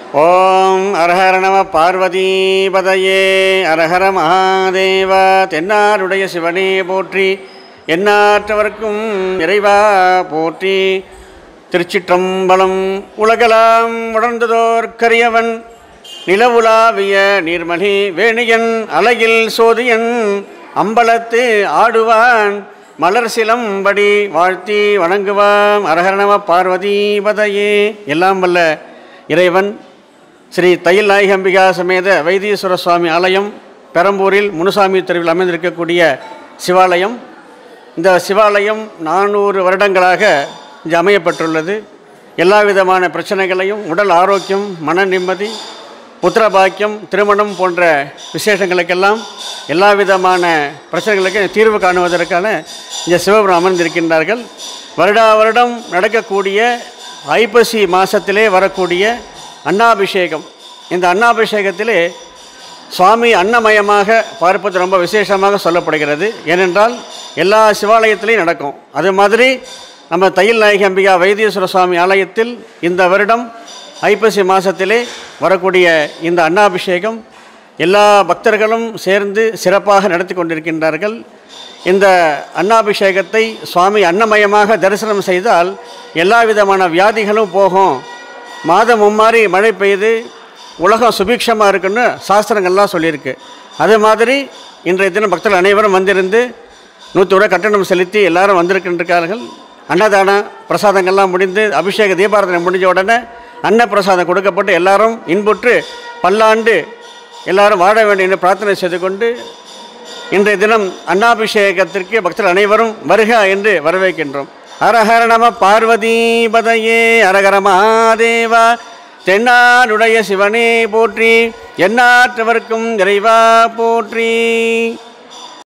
ஓம் அரஹர நம பார்வதீபதையே அரஹர மகாதேவ தென்னாருடைய சிவனே போற்றி எந்நாட்டவர்க்கும் இறைவா போற்றி திருச்சிற்றம்பலம் உலகலாம் உணர்ந்ததோர் கரியவன் நிலவுலாவிய நீர்மணி வேணியன் அலையில் சோதியன் அம்பலத்து ஆடுவான் மலர் சிலம்படி வாழ்த்தி வணங்குவாம் அரஹரணம பார்வதீபதையே எல்லாம் வல்ல இறைவன் ஸ்ரீ தையல் நாயகம்பிகா சமேத வைத்தீஸ்வர சுவாமி ஆலயம் பெரம்பூரில் முனுசாமி தெருவில் அமைந்திருக்கக்கூடிய சிவாலயம் இந்த சிவாலயம் நானூறு வருடங்களாக இங்கு அமையப்பட்டுள்ளது எல்லா விதமான பிரச்சனைகளையும் உடல் ஆரோக்கியம் மன நிம்மதி புத்திர பாக்கியம் திருமணம் போன்ற விசேஷங்களுக்கெல்லாம் எல்லா விதமான பிரச்சனைகளுக்கும் தீர்வு காணுவதற்கான இந்த சிவபுரம் அமர்ந்திருக்கின்றார்கள் வருடா வருடம் நடக்கக்கூடிய ஐப்பசி மாதத்திலே வரக்கூடிய அன்னாபிஷேகம் இந்த அன்னாபிஷேகத்திலே சுவாமி அன்னமயமாக பார்ப்பது ரொம்ப விசேஷமாக சொல்லப்படுகிறது ஏனென்றால் எல்லா சிவாலயத்திலையும் நடக்கும் அது மாதிரி நம்ம தையல் நாயகி அம்பிகா வைத்தீஸ்வர சுவாமி ஆலயத்தில் இந்த வருடம் ஐப்பசி மாதத்திலே வரக்கூடிய இந்த அன்னாபிஷேகம் எல்லா பக்தர்களும் சேர்ந்து சிறப்பாக நடத்தி கொண்டிருக்கின்றார்கள் இந்த அன்னாபிஷேகத்தை சுவாமி அன்னமயமாக தரிசனம் செய்தால் எல்லா விதமான வியாதிகளும் போகும் மாதம் மும்மாறி மழை பெய்து உலகம் சுபிக்ஷமாக இருக்குன்னு சாஸ்திரங்கள்லாம் சொல்லியிருக்கு அதே மாதிரி இன்றைய தினம் பக்தர்கள் அனைவரும் வந்திருந்து நூற்றி ரூபா கட்டணம் செலுத்தி எல்லாரும் வந்திருக்கின்றார்கள் அன்னதானம் பிரசாதங்கள்லாம் முடிந்து அபிஷேக தீபாராதனை முடிஞ்ச உடனே அன்ன பிரசாதம் கொடுக்கப்பட்டு எல்லாரும் இன்புற்று பல்லாண்டு எல்லாரும் வாழ வேண்டும் என்று பிரார்த்தனை செய்து கொண்டு இன்றைய தினம் அன்னாபிஷேகத்திற்கு பக்தர்கள் அனைவரும் வருக என்று வரவேற்கின்றோம் ஹரஹர நம பார்வதீபதையே அரகர மகாதேவா தென்னாடுடைய சிவனே போற்றி எந்நாட்டவர்க்கும் இறைவா போற்றி